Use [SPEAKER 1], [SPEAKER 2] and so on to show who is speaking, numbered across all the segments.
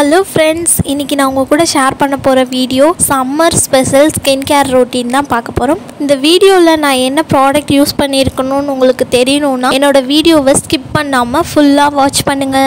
[SPEAKER 1] hello friends இன்றைக்கி நான் உங்கள் கூட ஷேர் பண்ண போகிற video summer special skin care routine தான் பார்க்க போகிறோம் இந்த வீடியோவில் நான் என்ன ப்ராடக்ட் யூஸ் பண்ணியிருக்கணும்னு உங்களுக்கு தெரியணும்னா என்னோட வீடியோவை ஸ்கிப் பண்ணாமல் ஃபுல்லாக வாட்ச் பண்ணுங்கள்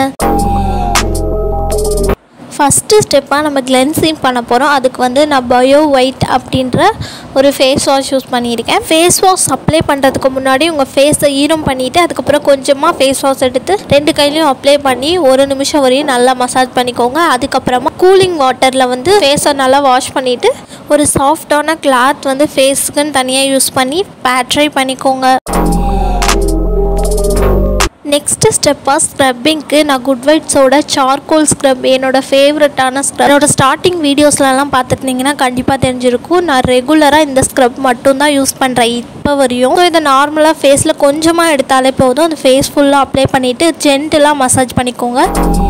[SPEAKER 1] ஃபஸ்ட்டு ஸ்டெப்பாக நம்ம கிளென்சிங் பண்ண போகிறோம் அதுக்கு வந்து நான் பயோ ஒயிட் அப்படின்ற ஒரு ஃபேஸ் வாஷ் யூஸ் பண்ணியிருக்கேன் ஃபேஸ் வாஷ் அப்ளை பண்ணுறதுக்கு முன்னாடி உங்கள் ஃபேஸை ஈரம் பண்ணிவிட்டு அதுக்கப்புறம் கொஞ்சமாக ஃபேஸ் வாஷ் எடுத்து ரெண்டு கையிலையும் அப்ளை பண்ணி ஒரு நிமிஷம் வரையும் நல்லா மசாஜ் பண்ணிக்கோங்க அதுக்கப்புறமா கூலிங் வாட்டரில் வந்து ஃபேஸை நல்லா வாஷ் பண்ணிவிட்டு ஒரு சாஃப்டான கிளாத் வந்து ஃபேஸுக்குன்னு தனியாக யூஸ் பண்ணி பேட்ரை பண்ணிக்கோங்க நெக்ஸ்ட்டு ஸ்டெப்பாக ஸ்க்ரப்பிங்க்கு நான் குட் வைட்ஸோட சார்கோல் ஸ்க்ரப் என்னோட ஃபேவரட்டான ஸ்க்ரப் என்னோட ஸ்டார்டிங் வீடியோஸ்லலாம் பார்த்துருந்தீங்கன்னா கண்டிப்பாக தெரிஞ்சிருக்கும் நான் ரெகுலராக இந்த ஸ்க்ரப் மட்டும்தான் யூஸ் பண்ணுறேன் இப்போ வரையும் ஸோ இதை நார்மலாக ஃபேஸில் கொஞ்சமாக எடுத்தாலே போதும் அந்த ஃபேஸ் ஃபுல்லாக அப்ளை பண்ணிவிட்டு ஜென்டலாக மசாஜ் பண்ணிக்கோங்க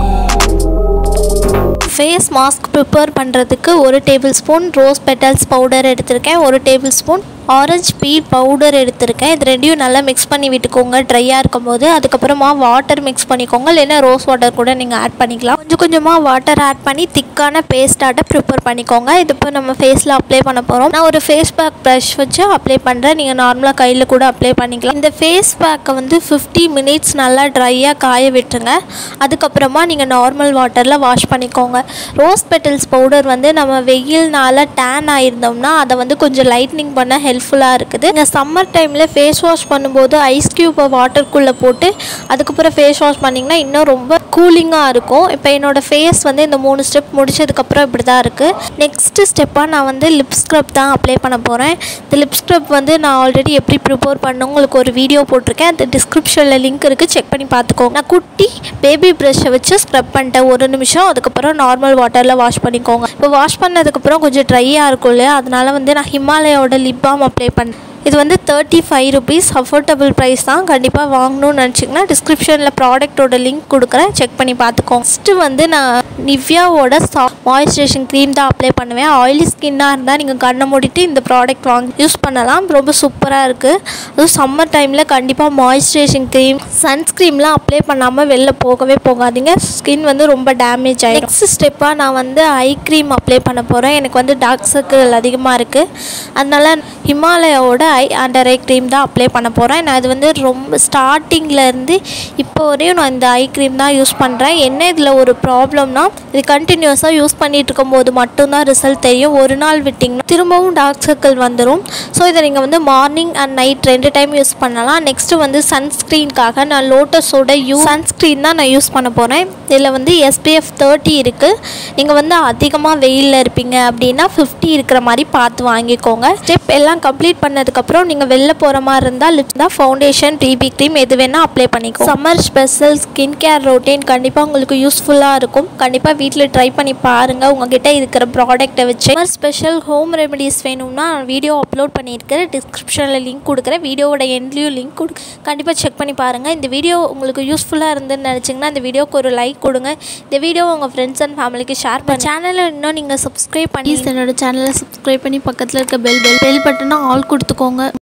[SPEAKER 1] ஃபேஸ் மாஸ்க் ப்ரிப்பேர் பண்ணுறதுக்கு ஒரு tablespoon rose petals powder எடுத்திருக்கேன் ஒரு tablespoon orange peel powder எடுத்திருக்கேன் இது ரெண்டையும் நல்லா மிக்ஸ் பண்ணி விட்டுக்கோங்க ட்ரையாக இருக்கும்போது அதுக்கப்புறமா வாட்டர் மிக்ஸ் பண்ணிக்கோங்க இல்லைன்னா ரோஸ் வாட்டர் கூட நீங்கள் ஆட் பண்ணிக்கலாம் கொஞ்சம் கொஞ்சமாக வாட்டர் ஆட் பண்ணி திக்கான பேஸ்டாட்ட ப்ரிப்பேர் பண்ணிக்கோங்க இது இப்போ நம்ம ஃபேஸில் அப்ளை பண்ண போகிறோம் நான் ஒரு ஃபேஸ் பேக் ப்ரஷ் வச்சு அப்ளை பண்ணுறேன் நீங்கள் நார்மலாக கையில் கூட அப்ளை பண்ணிக்கலாம் இந்த ஃபேஸ் பேக்கை வந்து ஃபிஃப்டி மினிட்ஸ் நல்லா ட்ரையாக காய விட்டுருங்க அதுக்கப்புறமா நீங்கள் நார்மல் வாட்டரில் வாஷ் பண்ணிக்கோங்க ரோஸ் பெட்டல்ஸ் பவுடர் வந்து நம்ம வெயில்னால டேன் ஆயிருந்தோம்னா அதை வந்து கொஞ்சம் லைட்னிங் பண்ண ஹெல்ப்ஃபுல்லாக இருக்குது நீங்கள் சம்மர் டைமில் ஃபேஸ் வாஷ் பண்ணும்போது ஐஸ் க்யூப்பை வாட்டருக்குள்ளே போட்டு அதுக்கப்புறம் ஃபேஸ் வாஷ் பண்ணிங்கன்னா இன்னும் ரொம்ப கூலிங்காக இருக்கும் இப்போ என்னோடய ஃபேஸ் வந்து இந்த மூணு ஸ்டெப் முடிச்சதுக்கப்புறம் இப்படி தான் இருக்குது நெக்ஸ்ட்டு ஸ்டெப்பாக நான் வந்து லிப் ஸ்க்ரப் தான் அப்ளை பண்ண போகிறேன் இந்த லிப் ஸ்க்ரப் வந்து நான் ஆல்ரெடி எப்படி ப்ரிப்பேர் பண்ண உங்களுக்கு ஒரு வீடியோ போட்டிருக்கேன் அந்த டிஸ்கிரிப்ஷனில் லிங்க் இருக்குது செக் பண்ணி பார்த்துக்கோங்க நான் குட்டி பேபி ப்ரஷ்ஷை வச்சு ஸ்க்ரப் பண்ணிட்டேன் ஒரு நிமிஷம் அதுக்கப்புறம் நார்மல் வாட்டரில் வாஷ் பண்ணிக்கோங்க இப்போ வாஷ் பண்ணதுக்கப்புறம் கொஞ்சம் ட்ரையாக இருக்கும் இல்லையா அதனால வந்து நான் ஹிமாலயோட லிப் பாம் அப்ளை பண்ணேன் இது வந்து thirty five rupees affordable price தான் கண்டிப்பாக வாங்கணும்னு நினச்சிங்கன்னா டிஸ்கிரிப்ஷனில் ப்ராடக்ட்டோட லிங்க் கொடுக்குறேன் செக் பண்ணி பார்த்துக்கோங்க ஃபஸ்ட்டு வந்து நான் நிவ்யாவோட சா மாய்ஸ்சரைசேஷன் க்ரீம் தான் அப்ளை பண்ணுவேன் ஆயிலி ஸ்கின்னாக இருந்தால் நீங்கள் கண்ணை மூடிட்டு இந்த ப்ராடக்ட் வாங்கி யூஸ் பண்ணலாம் ரொம்ப சூப்பராக இருக்குது அதுவும் சம்மர் டைமில் கண்டிப்பாக மாய்ஸ்சரைசேஷன் க்ரீம் சன்ஸ்க்ரீம்லாம் அப்ளை பண்ணாமல் வெளில போகவே போகாதீங்க ஸ்கின் வந்து ரொம்ப டேமேஜ் ஆகிடும் நெக்ஸ்ட் ஸ்டெப்பாக நான் வந்து ஐ க்ரீம் அப்ளை பண்ண போகிறேன் எனக்கு வந்து டார்க் சர்க்கிள் அதிகமாக இருக்குது அதனால் ஹிமாலயாவோட ஐ அண்டர் ஐ க்ரீம் தான் அப்ளை பண்ண போகிறேன் நான் இது வந்து ரொம்ப ஸ்டார்டிங்லேருந்து இப்போ வரையும் நான் இந்த ஐ க்ரீம் தான் யூஸ் பண்ணுறேன் என்ன இதில் ஒரு ப்ராப்ளம்னா இது கண்டினியூஸாக யூஸ் பண்ணிகிட்டு இருக்கும்போது மட்டும்தான் ரிசல்ட் தெரியும் ஒரு நாள் விட்டிங்கன்னா திரும்பவும் டார்க் சர்க்கிள் வந்துடும் ஸோ இதை நீங்கள் வந்து மார்னிங் அண்ட் நைட் ரெண்டு டைம் யூஸ் பண்ணலாம் நெக்ஸ்ட்டு வந்து சன்ஸ்க்ரீனுக்காக நான் லோட்டஸோட யூ சன்ஸ்க்ரீன் தான் நான் யூஸ் பண்ண போகிறேன் இதில் வந்து எஸ்பிஎஃப் தேர்ட்டி இருக்குது நீங்கள் வந்து அதிகமாக வெயிலில் இருப்பீங்க அப்படின்னா ஃபிஃப்டி இருக்கிற மாதிரி பார்த்து வாங்கிக்கோங்க ஸ்டெப் எல்லாம் கம்ப்ளீட் பண்ணதுக்கப்புறம் நீங்கள் வெளில போகிற மாதிரி இருந்தால் லிப்ஸ் தான் ஃபவுண்டேஷன் பிபி க்ரீம் எது வேணால் அப்ளை பண்ணிக்கோ summer special skin care routine கண்டிப்பாக உங்களுக்கு யூஸ்ஃபுல்லாக இருக்கும் கண்டிப்பாக வீட்டில் ட்ரை பண்ணி பாருங்கள் உங்ககிட்ட இருக்கிற ப்ராடக்ட்டை வச்சு சம்மர் ஸ்பெஷல் ஹோம் ரெமெடிஸ் வேணும்னா வீடியோ அப்லோட் பண்ணியிருக்கிறேன் டிஸ்கிரிப்ஷனில் லிங்க் கொடுக்குறேன் வீடியோவோட எண்ட்லேயும் லிங்க் கொடு கண்டிப்பாக செக் பண்ணி பாருங்கள் இந்த வீடியோ உங்களுக்கு யூஸ்ஃபுல்லாக இருந்துன்னு நினச்சிங்கன்னா இந்த வீடியோக்கு ஒரு லைக் கொடுங்க இந்த வீடியோ உங்கள் ஃப்ரெண்ட்ஸ் அண்ட் ஃபேமிலிக்கு ஷேர் பண்ணி சேனலை இன்னும் நீங்கள் சப்ஸ்கிரைப் பண்ணி என்னோட சேனலை சப்ஸ்கிரைப் பண்ணி பக்கத்தில் இருக்க பெல் பெல் பெல் பட்டனை ஆல் கொடுத்துக்கோங்க